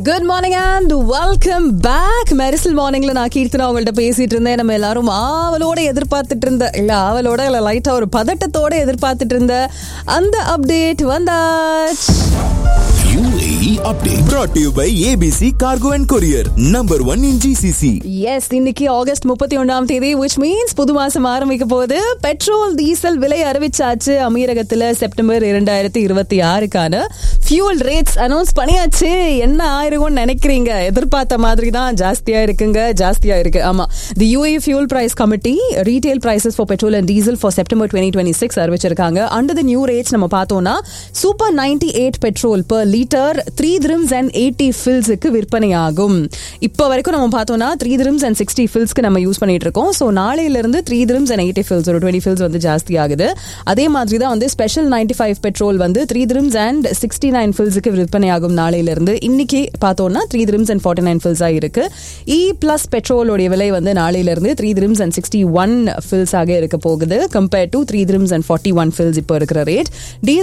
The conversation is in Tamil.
Good morning and welcome back Mersal மார்னிங்ல நான் கீர்த்தனா உங்கள்ட்ட பேசிட்டு இருந்தேன் நம்ம எல்லாரும் ஆவலோட எதிர்பார்த்துட்டு இருந்த இல்ல ஆவலோட இல்ல லைட்டா ஒரு பதட்டத்தோட எதிர்பார்த்துட்டு இருந்த அந்த அப்டேட் வந்தாச்சு UAE update brought to you by ABC Cargo and Courier, number one in GCC. Yes இன்னைக்கு ஆகஸ்ட் முப்பத்தி ஒன்றாம் தேதி விச் மீன்ஸ் புது மாசம் ஆரம்பிக்க போது பெட்ரோல் டீசல் விலை அறிவிச்சாச்சு அமீரகத்துல செப்டம்பர் இரண்டாயிரத்தி இருபத்தி ஆறுக்கான ஃபியூல் ரேட்ஸ் அனௌன்ஸ் பண்ணியாச்சு என்ன ஆயிருக்கும்னு நினைக்கிறீங்க எதிர்பார்த்த மாதிரி தான் ஜாஸ்தியா இருக்குங்க ஜாஸ்தியா இருக்கு ஆமா the U A fuel price committee retail prices for petrol and diesel for September twenty twenty six அறிவிச்சிருக்காங்க அண்டர் த நியூ ரேட்ஸ் நம்ம பார்த்தோம்னா super ninety eight petrol per litre three dirhams and eighty ஃபில்ஸுக்கு விற்பனையாகும் இப்போ வரைக்கும் நம்ம பார்த்தோம்னா த்ரீ திரம்ஸ் அண்ட் சிக்ஸ்டி ஃபில்ஸ்க்கு நம்ம யூஸ் பண்ணிட்டு இருக்கோம் ஸோ நாளையிலிருந்து three dirhams and eighty fils ஒரு டுவெண்ட்டி ஃபில்ஸ் வந்து ஜாஸ்தி ஆகுது அதே மாதிரி தான் வந்து ஸ்பெஷல் நைன்டி ஃபைவ் பெட்ரோல் வந்து three dirhams and sixty nine ஃபில்ஸுக்கு விற்பனையாகும் நாளையிலிருந்து இன்னைக்கு பார்த்தோம்னா three dirhams and forty nine ஃபில்ஸாக இருக்கு இ பிளஸ் பெட்ரோலோடைய விலை வந்து நாளையிலிருந்து three dirhams and sixty one fils ஆக இருக்க போகுது compared to three dirhams and forty one fils இப்போ இருக்கிற ரேட்